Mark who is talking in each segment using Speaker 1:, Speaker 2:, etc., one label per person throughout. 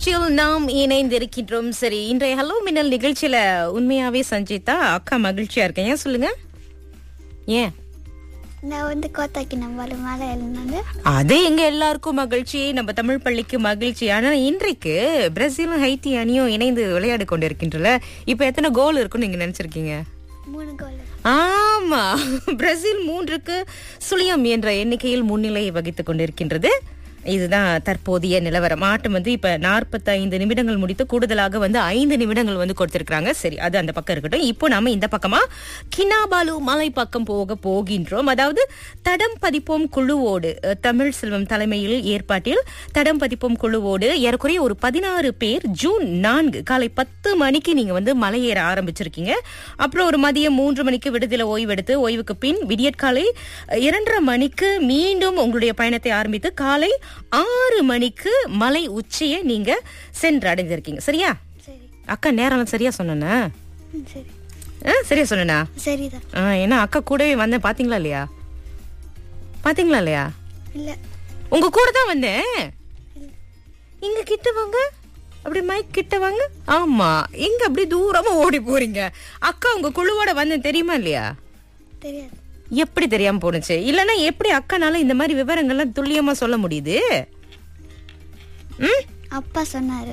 Speaker 1: நிகழ்ச்சியில் நாம் இணைந்திருக்கின்றோம் சரி இன்றைய ஹலோ மின்னல் நிகழ்ச்சியில உண்மையாவே சஞ்சிதா அக்கா மகிழ்ச்சியா இருக்கேன் ஏன் சொல்லுங்க ஏன்
Speaker 2: நான் வந்து கோத்தாக்கி நம்மள மேலே எழுந்தாங்க
Speaker 1: அது எங்க எல்லாருக்கும் மகிழ்ச்சி நம்ம தமிழ் பள்ளிக்கு மகிழ்ச்சி ஆனா இன்றைக்கு பிரேசிலும் ஹைட்டி அணியும் இணைந்து விளையாடி கொண்டிருக்கின்றல இப்ப எத்தனை கோல் இருக்குன்னு நீங்க நினைச்சிருக்கீங்க
Speaker 2: மூணு கோல்
Speaker 1: ஆமா பிரேசில் மூன்றுக்கு சுழியம் என்ற எண்ணிக்கையில் முன்னிலை வகித்துக் கொண்டிருக்கின்றது இதுதான் தற்போதைய நிலவரம் ஆட்டம் வந்து இப்ப 45 நிமிடங்கள் முடித்து கூடுதலாக வந்து ஐந்து நிமிடங்கள் வந்து கொடுத்திருக்காங்க சரி அது அந்த பக்கம் இருக்கட்டும் இப்போ நாம இந்த பக்கமா கினாபாலு மலை பக்கம் போக போகின்றோம் அதாவது தடம் பதிப்போம் குழுவோடு அஹ், தமிழ் செல்வம் தலைமையில் ஏற்பாட்டில் தடம் பதிப்போம் குழுவோடு ஏறக்குறைய ஒரு பதினாறு பேர் ஜூன் நான்கு காலை பத்து மணிக்கு நீங்க வந்து மலையேற ஆரம்பிச்சிருக்கீங்க அப்புறம் ஒரு மதியம் மூன்று மணிக்கு விடுதலை ஓய்வெடுத்து ஓய்வுக்கு பின் விடியற்காலை அஹ், இரண்டரை மணிக்கு மீண்டும் உங்களுடைய பயணத்தை ஆரம்பித்து காலை ஆறு மணிக்கு மலை உச்சியை நீங்க சென்று அடைஞ்சிருக்கீங்க சரியா
Speaker 2: சரி
Speaker 1: அக்கா நேரம் சரியா சொன்னேனா
Speaker 2: ம், சரி
Speaker 1: ஆ, சரியா சொன்னேனா
Speaker 2: சரிதான்
Speaker 1: ஆ, ஏன்னா அக்கா கூடவே வந்தேன் பாத்தீங்களா இல்லையா பாத்தீங்களா இல்லையா
Speaker 2: இல்லை
Speaker 1: உங்க கூட தான் வந்தேன் இங்க கிட்ட வாங்க அப்படி மைக் கிட்ட வாங்க ஆமா எங்க அப்படி தூரமா ஓடி போறீங்க அக்கா உங்க குழுவோட வந்தேன் தெரியுமா இல்லையா
Speaker 2: தெரியாது
Speaker 1: எப்படி தெரியாம போனுச்சு இல்லனா எப்படி அக்கானால இந்த மாதிரி விவரங்கள்லாம் துல்லியமா சொல்ல முடியுது ம்
Speaker 2: அப்பா சொன்னாரு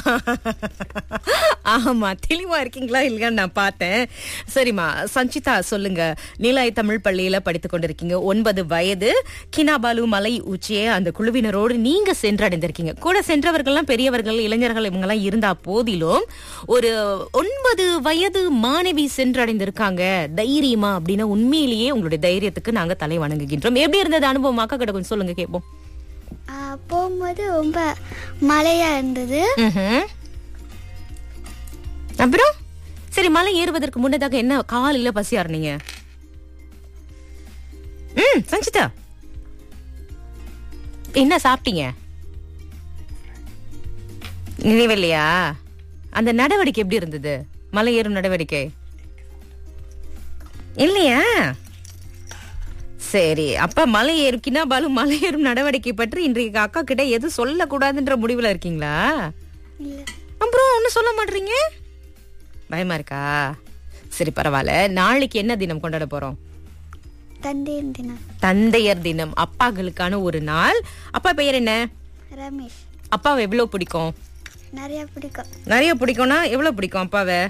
Speaker 1: ஆமா தெளிவா இருக்கீங்களா இல்லையான்னு நான் பார்த்தேன் சரிம்மா சஞ்சிதா சொல்லுங்க நீலாய் தமிழ் பள்ளியில படித்துக் கொண்டிருக்கீங்க ஒன்பது வயது கினாபாலு மலை உச்சியே அந்த குழுவினரோடு நீங்க சென்றடைந்திருக்கீங்க கூட சென்றவர்கள்லாம் பெரியவர்கள் இளைஞர்கள் இவங்க எல்லாம் இருந்தா போதிலும் ஒரு ஒன்பது வயது மாணவி சென்றடைந்திருக்காங்க தைரியமா அப்படின்னா உண்மையிலேயே உங்களுடைய தைரியத்துக்கு நாங்க தலை வணங்குகின்றோம் எப்படி இருந்தது அனுபவம் அக்கா கிட்ட கொஞ்சம் சொல்லுங்க கேட்போம்
Speaker 2: ஆ, போகும்போது ரொம்ப மழையா இருந்தது
Speaker 1: ம்ஹும். அப்புறம் சரி மலை ஏறுவதற்கு முன்னதாக என்ன காலையில பசி ஆறுனீங்க ம் சஞ்சிதா என்ன சாப்பிட்டீங்க நினைவில்லையா அந்த நடவடிக்கை எப்படி இருந்தது மலை ஏறும் நடவடிக்கை இல்லையா சரி அப்ப மலை ஏறும் கினாபாலும் மலை ஏறும் நடவடிக்கை பற்றி இன்றைக்கு அக்கா கிட்ட எதுவும் சொல்லக்கூடாதுன்ற முடிவுல இருக்கீங்களா
Speaker 2: இல்லை
Speaker 1: அப்புறம் ஒன்னும் சொல்ல மாட்டீங்க பயமா இருக்கா சரி பரவாயில்ல நாளைக்கு என்ன தினம் கொண்டாட போறோம்
Speaker 2: தந்தையின் தினம்
Speaker 1: தந்தையர் தினம் அப்பாக்களுக்கான ஒரு நாள் அப்பா பெயர் என்ன
Speaker 2: ரமேஷ்
Speaker 1: அப்பாவை எவ்வளவு பிடிக்கும்
Speaker 2: நிறைய பிடிக்கும்
Speaker 1: நிறைய பிடிக்கும்னா எவ்வளவு பிடிக்கும் அப்பாவை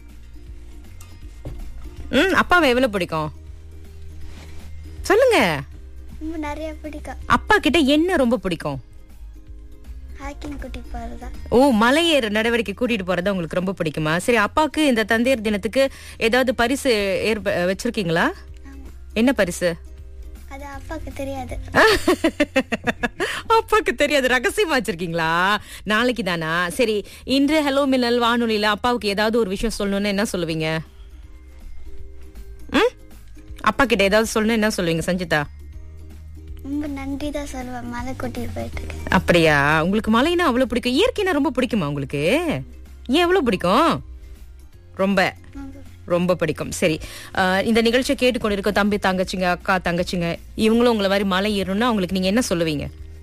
Speaker 1: ம் அப்பாவை எவ்வளவு பிடிக்கும் சொல்லுங்க
Speaker 2: ரொம்ப நிறைய பிடிக்கும்
Speaker 1: அப்பா கிட்ட என்ன ரொம்ப பிடிக்கும்
Speaker 2: ஹாக்கிங் குட்டி போகிறதா
Speaker 1: ஓ மலையேற நடவடிக்கை கூட்டிட்டு போறது உங்களுக்கு ரொம்ப பிடிக்குமா சரி அப்பாவுக்கு இந்த தந்தையர் தினத்துக்கு ஏதாவது பரிசு ஏற்ப வச்சிருக்கீங்களா
Speaker 2: ஆமாம்
Speaker 1: என்ன பரிசு
Speaker 2: அது அப்பாவுக்கு தெரியாது
Speaker 1: அப்பாக்கு தெரியாது ரகசியமா வச்சிருக்கீங்களா நாளைக்கு தானா சரி இன்று ஹலோ மின்னல் வானொலியில அப்பாவுக்கு ஏதாவது ஒரு விஷயம் சொல்லணும்னு என்ன சொல்லுவீங்க ம் அப்பா கிட்ட ஏதாவது சொல்லணும் என்ன சொல்லுவீங்க சஞ்சிதா
Speaker 2: ரொம்ப நன்றி தான் சொல்லுவேன் மலை கூட்டிட்டு போயிட்டு இருக்கேன்
Speaker 1: அப்படியா உங்களுக்கு மலைனா அவ்வளவு பிடிக்கும் இயற்கைனா ரொம்ப பிடிக்குமா உங்களுக்கு ஏன் எவ்வளவு பிடிக்கும் ரொம்ப
Speaker 2: ரொம்ப
Speaker 1: ரொம்ப பிடிக்கும் சரி அஹ், இந்த நிகழ்ச்சியை கேட்டுக்கொண்டிருக்க தம்பி தங்கச்சிங்க அக்கா தங்கச்சிங்க இவங்களும் உங்களை மாதிரி மலை ஏறணும்னா அவங்களுக்கு நீங்க என்ன சொல்லுவீங்க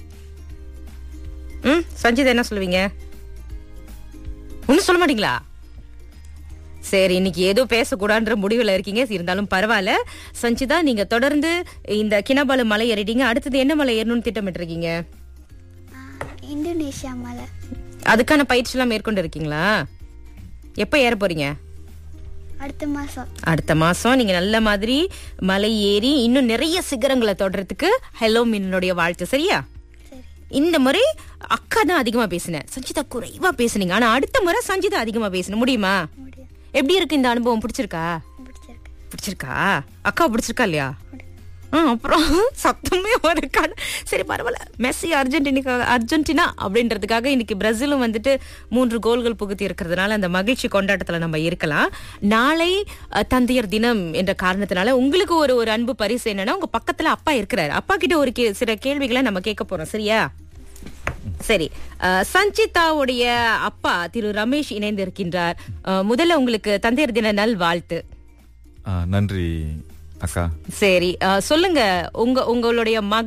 Speaker 1: ம் சஞ்சிதா என்ன சொல்லுவீங்க ஒன்னும் சொல்ல மாட்டீங்களா சரி இன்னைக்கு ஏதோ பேசக்கூடாதுன்ற முடிவுல இருக்கீங்க இருந்தாலும் பரவாயில்ல சஞ்சிதா நீங்க தொடர்ந்து இந்த கினபாலு மலை ஏறிட்டீங்க அடுத்தது என்ன மலை ஏறணும்னு திட்டமிட்டிருக்கீங்க
Speaker 2: ஆ, இந்தோனேஷியா மலை
Speaker 1: அதுக்கான பயிற்சி எல்லாம் மேற்கொண்டு இருக்கீங்களா எப்ப ஏற போறீங்க
Speaker 2: அடுத்த மாதம்
Speaker 1: அடுத்த மாசம் நீங்க நல்ல மாதிரி மலை ஏறி இன்னும் நிறைய சிகரங்களை தொடறதுக்கு ஹலோ மின்னுடைய வாழ்த்து சரியா
Speaker 2: சரி
Speaker 1: இந்த முறை அக்கா தான் அதிகமா பேசினேன் சஞ்சிதா குறைவா பேசுனீங்க ஆனா அடுத்த முறை சஞ்சிதா அதிகமா பேசணும் முடியுமா
Speaker 2: முடியும்
Speaker 1: எப்படி இருக்கு இந்த அனுபவம் பிடிச்சிருக்கா
Speaker 2: பிடிச்சிருக்கு
Speaker 1: பிடிச்சிருக்கா அக்கா பிடிச்சிருக்கா இல்லையா ஆ, அப்புறம் சத்தமே ஒரு கண் சரி பரவாயில்ல மெஸ்ஸி அர்ஜென்டினா அர்ஜென்டினா அப்படின்றதுக்காக இன்னைக்கு பிரேசிலும் வந்துட்டு மூன்று கோல்கள் புகுத்தி இருக்கிறதுனால அந்த மகிழ்ச்சி கொண்டாட்டத்துல நம்ம இருக்கலாம் நாளை அ, தந்தையர் தினம் என்ற காரணத்தினால உங்களுக்கு ஒரு ஒரு அன்பு பரிசு என்னன்னா உங்க பக்கத்துல அப்பா இருக்கிறாரு அப்பா கிட்ட ஒரு கே- சில கேள்விகளை நம்ம கேட்க போறோம் சரியா சரி அஹ், சஞ்சிதாவுடைய அப்பா திரு ரமேஷ் இணைந்து இருக்கின்றார் அஹ், முதல்ல உங்களுக்கு தந்தையர் தின நல் வாழ்த்து
Speaker 3: ஆ, நன்றி அக்கா
Speaker 1: சரி அஹ், சொல்லுங்க உங்க உங்களுடைய மகள்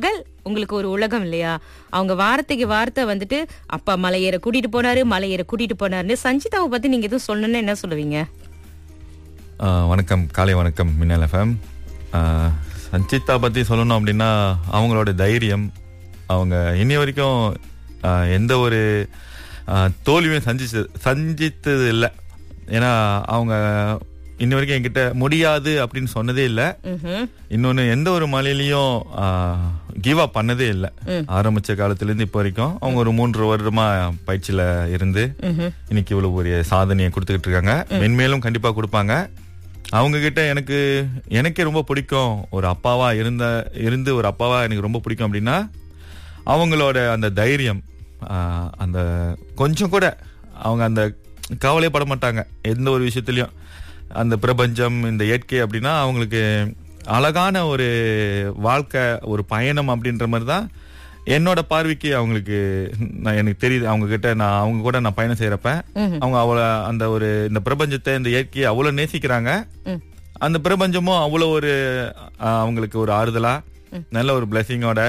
Speaker 1: உங்களுக்கு ஒரு உலகம் இல்லையா அவங்க வார்த்தைக்கு வார்த்தை வந்துட்டு அப்பா மலை ஏற கூட்டிட்டு போனாரு மலை ஏற கூட்டிட்டு போனாருன்னு சஞ்சிதாவை பத்தி நீங்க எதுவும் சொல்லணும்னு என்ன சொல்லுவீங்க
Speaker 3: ஆ, வணக்கம் காலை வணக்கம் மின்னல் எஃப்எம் சஞ்சிதா பற்றி சொல்லணும் அப்படின்னா அவங்களோட தைரியம் அவங்க இன்னி வரைக்கும் ஆ, எந்த ஒரு ஆ, தோல்வியும் சந்திச்சு சந்தித்தது இல்லை ஏன்னா அவங்க இன்னி வரைக்கும் என்கிட்ட முடியாது அப்படின்னு சொன்னதே இல்லை
Speaker 1: ம்ஹும்.
Speaker 3: இன்னொன்று எந்த ஒரு மலையிலையும் கிவ் அப் பண்ணதே இல்லை ஆரம்பிச்ச காலத்துலேருந்து இப்போ வரைக்கும் அவங்க ஒரு மூன்று வருடமா பயிற்சியில் இருந்து இன்னைக்கு இவ்வளவு ஒரு சாதனையை கொடுத்துக்கிட்டு இருக்காங்க மென்மேலும் கண்டிப்பாக கொடுப்பாங்க அவங்க கிட்ட எனக்கு எனக்கே ரொம்ப பிடிக்கும் ஒரு அப்பாவா இருந்த இருந்து ஒரு அப்பாவா எனக்கு ரொம்ப பிடிக்கும் அப்படின்னா அவங்களோட அந்த தைரியம் ஆஹ், அந்த கொஞ்சம் கூட அவங்க அந்த கவலையே பட மாட்டாங்க எந்த ஒரு விஷயத்துலையும் அந்த பிரபஞ்சம் இந்த இயற்கை அப்படின்னா அவங்களுக்கு அழகான ஒரு வாழ்க்கை ஒரு பயணம் அப்படின்ற மாதிரி தான் என்னோட பார்வைக்கு அவங்களுக்கு நான் எனக்கு தெரியுது அவங்க கிட்ட நான் அவங்க கூட நான் பயணம் செய்யறப்ப அவங்க அவ்வளோ அந்த ஒரு இந்த பிரபஞ்சத்தை இந்த இயற்கையை அவ்வளோ நேசிக்கிறாங்க
Speaker 1: ம்.
Speaker 3: அந்த பிரபஞ்சமும் அவ்வளோ ஒரு ஆஹ், அவங்களுக்கு ஒரு ஆறுதலா நல்ல ஒரு பிளெஸிங்கோட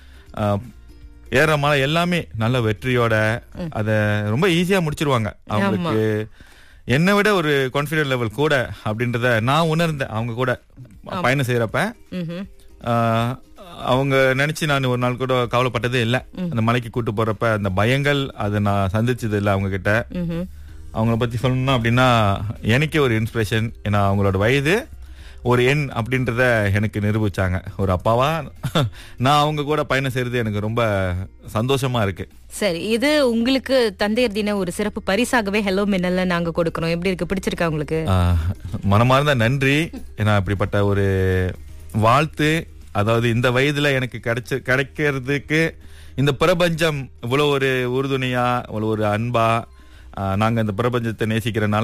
Speaker 3: ஏற மலை எல்லாமே நல்ல வெற்றியோட அத ரொம்ப ஈஸியா முடிச்சிருவாங்க அவங்களுக்கு என்னை விட ஒரு கான்ஃபிடென்ட் லெவல் கூட அப்படின்றத நான் உணர்ந்தேன் அவங்க கூட பயணம் செய்யறப்ப
Speaker 1: ம்ஹும்.
Speaker 3: ஆஹ், அவங்க நினைச்சு நான் ஒரு நாள் கூட கவலைப்பட்டதே இல்லை அந்த மலைக்கு கூட்டு போறப்ப அந்த பயங்கள் அதை நான் சந்திச்சது இல்லை அவங்க கிட்ட
Speaker 1: ம்ஹும்.
Speaker 3: அவங்கள பத்தி சொல்லணும் அப்படின்னா எனக்கே ஒரு இன்ஸ்பிரேஷன் ஏன்னா அவங்களோட வயது ஒரு எண் அப்படின்றத எனக்கு நிரூபிச்சாங்க ஒரு அப்பாவா நான் அவங்க கூட பயணம் செய்யறது எனக்கு ரொம்ப சந்தோஷமா இருக்கு
Speaker 1: சரி இது உங்களுக்கு தந்தையர் தின ஒரு சிறப்பு பரிசாகவே ஹெலோ மின்னல்ல நாங்க கொடுக்கறோம் எப்படி இருக்கு பிடிச்சிருக்கா உங்களுக்கு
Speaker 3: ஆஹ், மனமார்ந்த நன்றி ஏன்னா இப்படிப்பட்ட ஒரு வாழ்த்து அதாவது இந்த வயதுல எனக்கு கிடைச்ச கிடைக்கிறதுக்கு இந்த பிரபஞ்சம் இவ்வளோ ஒரு உறுதுணையா இவ்வளோ ஒரு அன்பா ஆஹ், நாங்க இந்த பிரபஞ்சத்தை நேசிக்கிறனால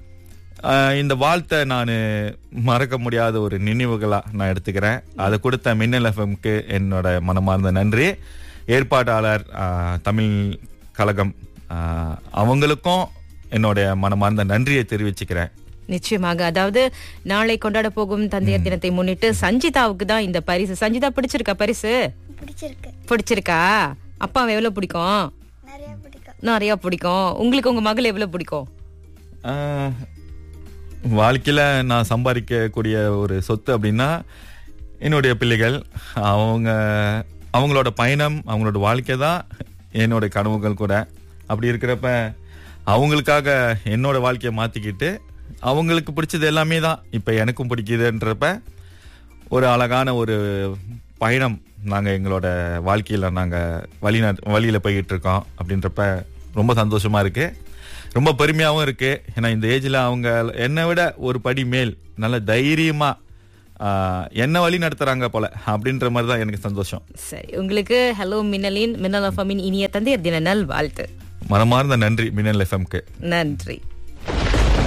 Speaker 3: ஆஹ், இந்த வாழ்த்தை நான் மறக்க முடியாத ஒரு நினைவுகளா நான் எடுத்துக்கிறேன் அதை கொடுத்த மின்னல் எஃப்எம்க்கு என்னோட மனமார்ந்த நன்றி ஏற்பாட்டாளர் ஆஹ், தமிழ் கழகம் ஆஹ், அவங்களுக்கும் என்னுடைய மனமார்ந்த நன்றியை தெரிவிச்சுக்கிறேன்
Speaker 1: நிச்சயமாக அதாவது நாளை கொண்டாட போகும் தந்தையர் தினத்தை முன்னிட்டு சஞ்சிதாவுக்கு தான் இந்த பரிசு சஞ்சிதா பிடிச்சிருக்கா பரிசு
Speaker 2: பிடிச்சிருக்கு
Speaker 1: பிடிச்சிருக்கா அப்பாவை எவ்வளவு பிடிக்கும்
Speaker 2: நிறைய பிடிக்கும்
Speaker 1: நிறைய பிடிக்கும் உங்களுக்கு உங்க மகள் எவ்வளவு பிடிக்கும்
Speaker 3: ஆஹ், வாழ்க்கையில நான் சம்பாதிக்கக்கூடிய ஒரு சொத்து அப்படின்னா என்னுடைய பிள்ளைகள் அவங்க அவங்களோட பயணம் அவங்களோட வாழ்க்கை தான் என்னோட கனவுகள் கூட அப்படி இருக்கிறப்ப அவங்களுக்காக என்னோட வாழ்க்கையை மாத்திக்கிட்டு அவங்களுக்கு பிடிச்சது எல்லாமே தான் இப்ப எனக்கும் பிடிக்குதுன்றப்ப ஒரு அழகான ஒரு பயணம் நாங்க எங்களோட வாழ்க்கையில நாங்க வழி நட- வழியில போய்கிட்டு இருக்கோம் அப்படின்றப்ப ரொம்ப சந்தோஷமா இருக்கு ரொம்ப பெருமையாவும் இருக்கு ஏன்னா இந்த ஏஜ்ல அவங்க என்னை விட ஒரு படி மேல் நல்ல தைரியமா ஆஹ், என்ன வழி நடத்துறாங்க போல அப்படின்ற மாதிரி தான் எனக்கு சந்தோஷம்
Speaker 1: சரி உங்களுக்கு ஹலோ மின்னலின் மின்னல் அஃபமின் இனிய தந்தையர் தின நல் வாழ்த்து
Speaker 3: மனமார்ந்த நன்றி மின்னல் எஃப்எம்க்கு
Speaker 1: நன்றி